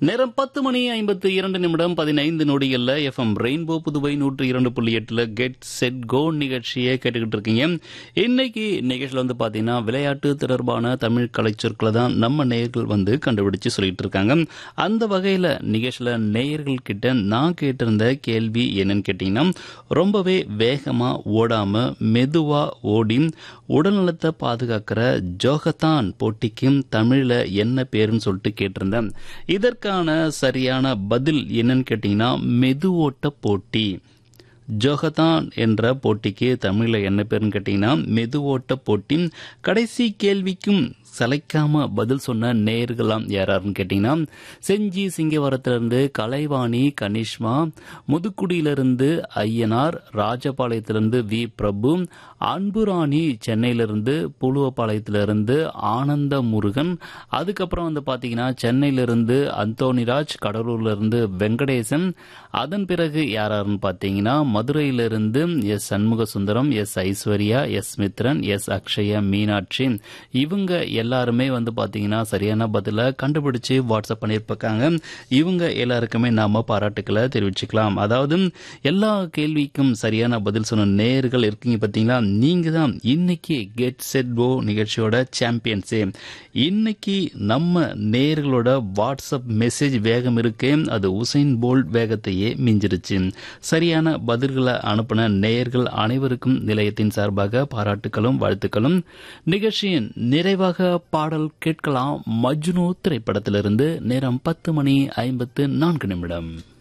நேரம் பத்து மணி ஐம்பத்து இரண்டு நிமிடம் பதினைந்து நொடிகள்ல எஃப்எம் ரெயின்போ புதுவை நூற்று இரண்டு புள்ளி எட்டுல கெட் செட் கோ நிகழ்ச்சியை கேட்டுக்கிட்டு இருக்கீங்க இன்னைக்கு நிகழ்ச்சியில் வந்து பாத்தீங்கன்னா விளையாட்டு தொடர்பான தமிழ் கலைச்சொற்களை தான் நம்ம நேயர்கள் வந்து கண்டுபிடிச்சு சொல்லிட்டு இருக்காங்க அந்த வகையில நிகழ்ச்சியில நேயர்கள் கிட்ட நான் கேட்டிருந்த கேள்வி என்னன்னு கேட்டீங்கன்னா ரொம்பவே வேகமா ஓடாம மெதுவா ஓடி உடல்நலத்தை பாதுகாக்கிற ஜோகத்தான் போட்டிக்கு தமிழ்ல என்ன பேருன்னு சொல்லிட்டு கேட்டிருந்தேன் இதற்கான சரியான பதில் என்னன்னு கேட்டீங்கன்னா மெதுவோட்ட போட்டி ஜோகதான் என்ற போட்டிக்கு தமிழ்ல என்ன பேருன்னு கேட்டீங்கன்னா மெதுவோட்ட போட்டி கடைசி கேள்விக்கும் சளைக்காம பதில் சொன்ன நேர்களாம் யாராருன்னு கேட்டீங்கன்னா செஞ்சி சிங்கவரத்திலிருந்து கலைவாணி கனிஷ்மா முதுக்குடியிலிருந்து ஐயனார் ராஜபாளையத்திலிருந்து வி பிரபு அன்புராணி சென்னையிலிருந்து புலுவப்பாளையத்திலிருந்து ஆனந்த முருகன் அதுக்கப்புறம் வந்து பாத்தீங்கன்னா சென்னையிலிருந்து அந்தோனிராஜ் கடலூர்ல வெங்கடேசன் அதன் பிறகு யாராருன்னு பாத்தீங்கன்னா மதுரையிலிருந்து S Shanmuga Sundaram S Aishwarya S Mithran S Akshaya Meenakshi இவங்க எல்லாருமே வந்து பாத்தீங்கன்னா சரியான பதில கண்டுபிடிச்சு வாட்ஸ்அப் பண்ணியிருப்பாங்க இவங்க எல்லாருக்குமே நாம பாராட்டுக்களை தெரிவிச்சுக்கலாம் அதாவது எல்லா கேள்விக்கும் சரியான பதில் சொன்ன நேர்கள் இருக்கீங்க பாத்தீங்களா நீங்க தான் இன்னைக்கு கெட் செட் கோ நிகழ்ச்சியோட சாம்பியன்ஸே இன்னைக்கு நம்ம நேர்களோட வாட்ஸ்அப் மெசேஜ் வேகம் இருக்கே அது உசைன் போல்ட் வேகத்தையே மிஞ்சிருச்சு சரியான பதில்களை அனுப்பின நேயர்கள் அனைவருக்கும் நிலையத்தின் சார்பாக பாராட்டுகளும் வாழ்த்துக்களும் நிகழ்ச்சியின் நிறைவாக பாடல் கேட்கலாம் மஜ்னு திரைப்படத்திலிருந்து நேரம் பத்து மணி ஐம்பத்து நான்கு நிமிடம்